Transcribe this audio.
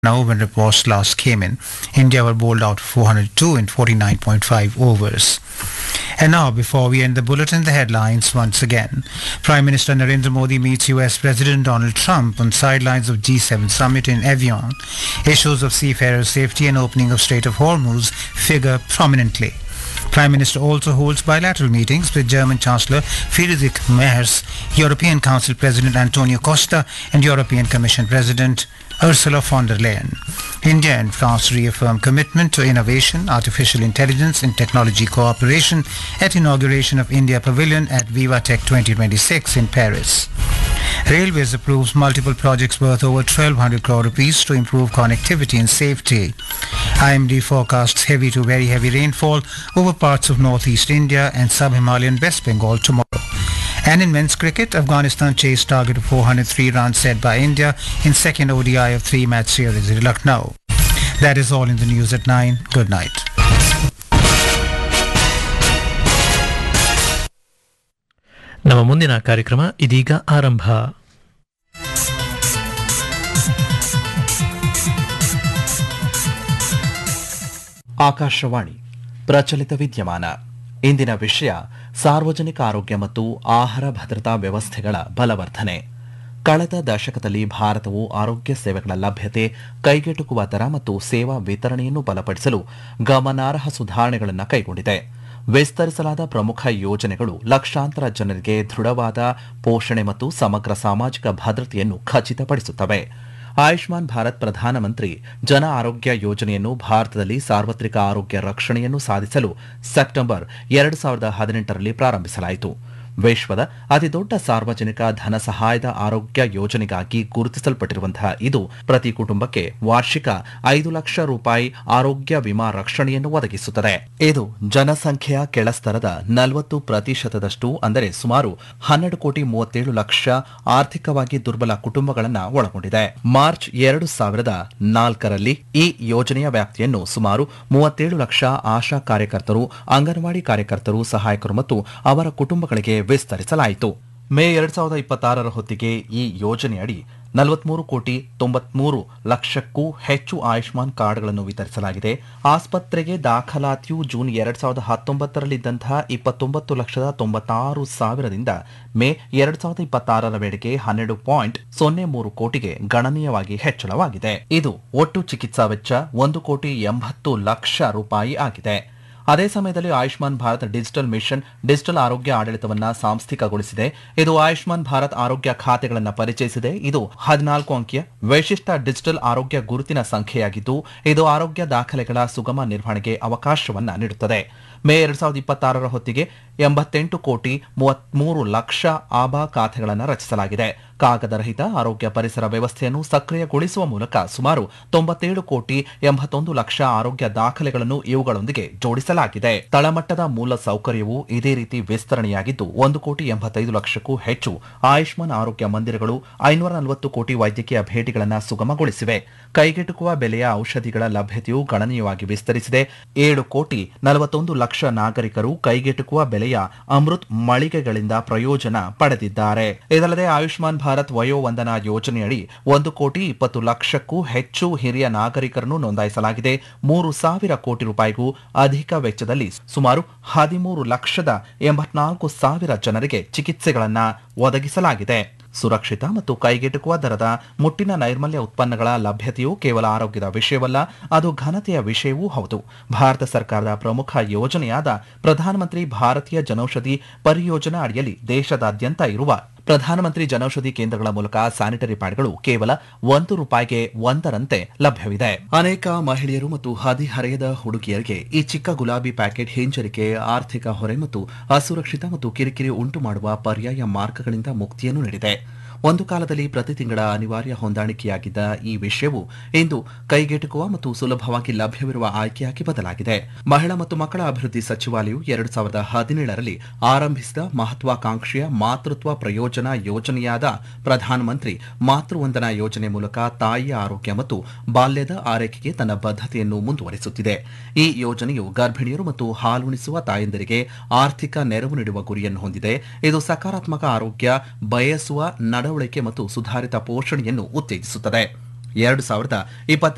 Now, when reports last came in, India were bowled out 402 in 49.5 overs. And now, before we end the bulletin, the headlines once again. Prime Minister Narendra Modi meets US President Donald Trump on sidelines of G7 summit in Evian. Issues of seafarer safety and opening of Strait of Hormuz figure prominently. Prime Minister also holds bilateral meetings with German Chancellor Friedrich Merz, European Council President Antonio Costa and European Commission President Ursula von der Leyen. India and France reaffirm commitment to innovation, artificial intelligence and technology cooperation at inauguration of India Pavilion at VivaTech 2026 in Paris. Railways approves multiple projects worth over 1200 crore rupees to improve connectivity and safety. IMD forecasts heavy to very heavy rainfall over parts of northeast India and sub-Himalayan West Bengal tomorrow. And in men's cricket, Afghanistan chased target of 403 runs set by India in second ODI of three-match series in Lucknow. That is all in the news at 9. Good night. ನಮ್ಮ ಮುಂದಿನ ಕಾರ್ಯಕ್ರಮ ಇದೀಗ ಆರಂಭ ಆಕಾಶವಾಣಿ ಪ್ರಚಲಿತ ವಿದ್ಯಮಾನ ಇಂದಿನ ವಿಷಯ ಸಾರ್ವಜನಿಕ ಆರೋಗ್ಯ ಮತ್ತು ಆಹಾರ ಭದ್ರತಾ ವ್ಯವಸ್ಥೆಗಳ ಬಲವರ್ಧನೆ ಕಳೆದ ದಶಕದಲ್ಲಿ ಭಾರತವು ಆರೋಗ್ಯ ಸೇವೆಗಳ ಲಭ್ಯತೆ ಕೈಗೆಟುಕುವ ದರ ಮತ್ತು ಸೇವಾ ವಿತರಣೆಯನ್ನು ಬಲಪಡಿಸಲು ಗಮನಾರ್ಹ ಸುಧಾರಣೆಗಳನ್ನು ಕೈಗೊಂಡಿದೆ ವಿಸ್ತರಿಸಲಾದ ಪ್ರಮುಖ ಯೋಜನೆಗಳು ಲಕ್ಷಾಂತರ ಜನರಿಗೆ ದೃಢವಾದ ಪೋಷಣೆ ಮತ್ತು ಸಮಗ್ರ ಸಾಮಾಜಿಕ ಭದ್ರತೆಯನ್ನು ಖಚಿತಪಡಿಸುತ್ತವೆ ಆಯುಷ್ಮಾನ್ ಭಾರತ್ ಪ್ರಧಾನಮಂತ್ರಿ ಜನ ಆರೋಗ್ಯ ಯೋಜನೆಯನ್ನು ಭಾರತದಲ್ಲಿ ಸಾರ್ವತ್ರಿಕ ಆರೋಗ್ಯ ರಕ್ಷಣೆಯನ್ನು ಸಾಧಿಸಲು ಸೆಪ್ಟೆಂಬರ್ ಎರಡು ಸಾವಿರದ ಹದಿನೆಂಟರಲ್ಲಿ ಪ್ರಾರಂಭಿಸಲಾಯಿತು ವಿಶ್ವದ ಅತಿದೊಡ್ಡ ಸಾರ್ವಜನಿಕ ಧನ ಸಹಾಯದ ಆರೋಗ್ಯ ಯೋಜನೆಗಾಗಿ ಗುರುತಿಸಲ್ಪಟ್ಟಿರುವಂತಹ ಇದು ಪ್ರತಿ ಕುಟುಂಬಕ್ಕೆ ವಾರ್ಷಿಕ ಐದು ಲಕ್ಷ ರೂಪಾಯಿ ಆರೋಗ್ಯ ವಿಮಾ ರಕ್ಷಣೆಯನ್ನು ಒದಗಿಸುತ್ತದೆ ಇದು ಜನಸಂಖ್ಯೆಯ ಕೆಳಸ್ತರದ ನಲವತ್ತು ಪ್ರತಿಶತದಷ್ಟು ಅಂದರೆ ಸುಮಾರು ಹನ್ನೆರಡು ಕೋಟಿ ಮೂವತ್ತೇಳು ಲಕ್ಷ ಆರ್ಥಿಕವಾಗಿ ದುರ್ಬಲ ಕುಟುಂಬಗಳನ್ನು ಒಳಗೊಂಡಿದೆ ಮಾರ್ಚ್ ಎರಡು ಸಾವಿರದ ನಾಲ್ಕರಲ್ಲಿ ಈ ಯೋಜನೆಯ ವ್ಯಾಪ್ತಿಯನ್ನು ಸುಮಾರು ಮೂವತ್ತೇಳು ಲಕ್ಷ ಆಶಾ ಕಾರ್ಯಕರ್ತರು ಅಂಗನವಾಡಿ ಕಾರ್ಯಕರ್ತರು ಸಹಾಯಕರು ಮತ್ತು ಅವರ ಕುಟುಂಬಗಳಿಗೆ ವಿಸ್ತರಿಸಲಾಯಿತು ಮೇ ಎರಡ್ ಸಾವಿರದ ಇಪ್ಪತ್ತಾರರ ಹೊತ್ತಿಗೆ ಈ ಯೋಜನೆಯಡಿ ನಲವತ್ಮೂರು ಕೋಟಿ ತೊಂಬತ್ಮೂರು ಲಕ್ಷಕ್ಕೂ ಹೆಚ್ಚು ಆಯುಷ್ಮಾನ್ ಕಾರ್ಡ್ಗಳನ್ನು ವಿತರಿಸಲಾಗಿದೆ ಆಸ್ಪತ್ರೆಗೆ ದಾಖಲಾತಿಯು ಜೂನ್ ಎರಡ್ ಸಾವಿರದ ಹತ್ತೊಂಬತ್ತರಲ್ಲಿದ್ದಂತಹ ಇಪ್ಪತ್ತೊಂಬತ್ತು ಲಕ್ಷದ ತೊಂಬತ್ತಾರು ಸಾವಿರದಿಂದ ಮೇ ಎರಡ್ ಸಾವಿರದ ಇಪ್ಪತ್ತಾರರ ವೇಳೆಗೆ ಹನ್ನೆರಡು ಪಾಯಿಂಟ್ ಸೊನ್ನೆ ಮೂರು ಕೋಟಿಗೆ ಗಣನೀಯವಾಗಿ ಹೆಚ್ಚಳವಾಗಿದೆ ಇದು ಒಟ್ಟು ಚಿಕಿತ್ಸಾ ವೆಚ್ಚ ಒಂದು ಕೋಟಿ ಎಂಬತ್ತು ಲಕ್ಷ ರೂಪಾಯಿ ಆಗಿದೆ ಅದೇ ಸಮಯದಲ್ಲಿ Ayushman Bharat digital mission digital ಆರೋಗ್ಯ ಆಡಳಿತವನ್ನ ಸಾಂಸ್ಥಿಕಗೊಳಿಸಿದೆ ಇದು ಆಯುಷ್ಮಾನ್ ಭಾರತ್ ಆರೋಗ್ಯ ಖಾತೆಗಳನ್ನು ಪರಿಚಯಿಸಿದೆ ಇದು ಹದಿನಾಲ್ಕು ಅಂಕಿಯ ವಿಶಿಷ್ಟ ಡಿಜಿಟಲ್ ಆರೋಗ್ಯ ಗುರುತಿನ ಸಂಖ್ಯೆಯಾಗಿದ್ದು ಇದು ಆರೋಗ್ಯ ದಾಖಲೆಗಳ ಸುಗಮ ನಿರ್ವಹಣೆಗೆ ಅವಕಾಶವನ್ನ ನೀಡುತ್ತದೆ ಮೇ ಎರಡ್ ಸಾವಿರದ ಇಪ್ಪತ್ತಾರರ ಹೊತ್ತಿಗೆ ಎಂಬತ್ತೆಂಟು ಕೋಟಿ ಮೂವತ್ಮೂರು ಲಕ್ಷ ಆಬಾ ಖಾತೆಗಳನ್ನು ರಚಿಸಲಾಗಿದೆ ಕಾಗದರಹಿತ ಆರೋಗ್ಯ ಪರಿಸರ ವ್ಯವಸ್ಥೆಯನ್ನು ಸಕ್ರಿಯಗೊಳಿಸುವ ಮೂಲಕ ಸುಮಾರು ತೊಂಬತ್ತೇಳು ಕೋಟಿ ಎಂಬತ್ತೊಂದು ಲಕ್ಷ ಆರೋಗ್ಯ ದಾಖಲೆಗಳನ್ನು ಇವುಗಳೊಂದಿಗೆ ಜೋಡಿಸಲಾಗಿದೆ ತಳಮಟ್ಟದ ಮೂಲ ಸೌಕರ್ಯವು ಇದೇ ರೀತಿ ವಿಸ್ತರಣೆಯಾಗಿದ್ದು ಒಂದು ಕೋಟಿ ಎಂಬತ್ತೈದು ಲಕ್ಷಕ್ಕೂ ಹೆಚ್ಚು ಆಯುಷ್ಮಾನ್ ಆರೋಗ್ಯ ಮಂದಿರಗಳು ಐನೂರ ನಲವತ್ತು ಕೋಟಿ ವೈದ್ಯಕೀಯ ಭೇಟಿಗಳನ್ನು ಸುಗಮಗೊಳಿಸಿವೆ ಕೈಗೆಟುಕುವ ಬೆಲೆಯ ಔಷಧಿಗಳ ಲಭ್ಯತೆಯು ಗಣನೀಯವಾಗಿ ವಿಸ್ತರಿಸಿದೆ ಏಳು ಕೋಟಿ ನಲವತ್ತೊಂದು ಲಕ್ಷ ನಾಗರಿಕರು ಕೈಗೆಟುಕುವ ಬೆಲೆಯ ಅಮೃತ್ ಮಳಿಗೆಗಳಿಂದ ಪ್ರಯೋಜನ ಪಡೆದಿದ್ದಾರೆ ಇದಲ್ಲದೆ ಆಯುಷ್ಮಾನ್ ಭಾರತ್ ವಯೋವಂದನಾ ಯೋಜನೆಯಡಿ ಒಂದು ಕೋಟಿ ಇಪ್ಪತ್ತು ಲಕ್ಷಕ್ಕೂ ಹೆಚ್ಚು ಹಿರಿಯ ನಾಗರಿಕರನ್ನು ನೋಂದಾಯಿಸಲಾಗಿದೆ ಮೂರು ಸಾವಿರ ಕೋಟಿ ರೂಪಾಯಿಗೂ ಅಧಿಕ ವೆಚ್ಚದಲ್ಲಿ ಸುಮಾರು ಹದಿಮೂರು ಲಕ್ಷದ ಎಂಬತ್ನಾಲ್ಕು ಸಾವಿರ ಜನರಿಗೆ ಚಿಕಿತ್ಸೆಗಳನ್ನು ಒದಗಿಸಲಾಗಿದೆ ಸುರಕ್ಷಿತ ಮತ್ತು ಕೈಗೆಟುಕುವ ದರದ ಮುಟ್ಟಿನ ನೈರ್ಮಲ್ಯ ಉತ್ಪನ್ನಗಳ ಲಭ್ಯತೆಯು ಕೇವಲ ಆರೋಗ್ಯದ ವಿಷಯವಲ್ಲ ಅದು ಘನತೆಯ ವಿಷಯವೂ ಹೌದು ಭಾರತ ಸರ್ಕಾರದ ಪ್ರಮುಖ ಯೋಜನೆಯಾದ ಪ್ರಧಾನಮಂತ್ರಿ ಭಾರತೀಯ ಜನೌಷಧಿ ಪರಿಯೋಜನಾ ಅಡಿಯಲ್ಲಿ ದೇಶದಾದ್ಯಂತ ಇರುವ ಪ್ರಧಾನಮಂತ್ರಿ ಜನೌಷಧಿ ಕೇಂದ್ರಗಳ ಮೂಲಕ ಸ್ಯಾನಿಟರಿ ಪ್ಯಾಡ್ಗಳು ಕೇವಲ ಒಂದು ರೂಪಾಯಿಗೆ ಒಂದರಂತೆ ಲಭ್ಯವಿದೆ ಅನೇಕ ಮಹಿಳೆಯರು ಮತ್ತು ಹದಿಹರೆಯದ ಹುಡುಗಿಯರಿಗೆ ಈ ಚಿಕ್ಕ ಗುಲಾಬಿ ಪ್ಯಾಕೆಟ್ ಹಿಂಜರಿಕೆ ಆರ್ಥಿಕ ಹೊರೆ ಮತ್ತು ಅಸುರಕ್ಷಿತ ಮತ್ತು ಕಿರಿಕಿರಿ ಉಂಟು ಮಾಡುವ ಪರ್ಯಾಯ ಮಾರ್ಗಗಳಿಂದ ಮುಕ್ತಿಯನ್ನು ನೀಡಿದೆ ಒಂದು ಕಾಲದಲ್ಲಿ ಪ್ರತಿ ತಿಂಗಳ ಅನಿವಾರ್ಯ ಹೊಂದಾಣಿಕೆಯಾಗಿದ್ದ ಈ ವಿಷಯವು ಇಂದು ಕೈಗೆಟುಕುವ ಮತ್ತು ಸುಲಭವಾಗಿ ಲಭ್ಯವಿರುವ ಆಯ್ಕೆಯಾಗಿ ಬದಲಾಗಿದೆ ಮಹಿಳಾ ಮತ್ತು ಮಕ್ಕಳ ಅಭಿವೃದ್ಧಿ ಸಚಿವಾಲಯವು ಎರಡು ಸಾವಿರದ ಹದಿನೇಳರಲ್ಲಿ ಆರಂಭಿಸಿದ ಮಹತ್ವಾಕಾಂಕ್ಷೆಯ ಮಾತೃತ್ವ ಪ್ರಯೋಜನ ಯೋಜನೆಯಾದ ಪ್ರಧಾನಮಂತ್ರಿ ಮಾತೃವಂದನಾ ಯೋಜನೆ ಮೂಲಕ ತಾಯಿಯ ಆರೋಗ್ಯ ಮತ್ತು ಬಾಲ್ಯದ ಆರೈಕೆಗೆ ತನ್ನ ಬದ್ಧತೆಯನ್ನು ಮುಂದುವರಿಸುತ್ತಿದೆ ಈ ಯೋಜನೆಯು ಗರ್ಭಿಣಿಯರು ಮತ್ತು ಹಾಲುಣಿಸುವ ತಾಯಂದಿರಿಗೆ ಆರ್ಥಿಕ ನೆರವು ನೀಡುವ ಗುರಿಯನ್ನು ಹೊಂದಿದೆ ಇದು ಸಕಾರಾತ್ಮಕ ಆರೋಗ್ಯ ಬಯಸುವ ನಡವಳಿಕೆ ಮತ್ತು ಸುಧಾರಿತ ಪೋಷಣೆಯನ್ನು ಉತ್ತೇಜಿಸುತ್ತದೆ ಎರಡು ಸಾವಿರದ ಇಪ್ಪತ್ತ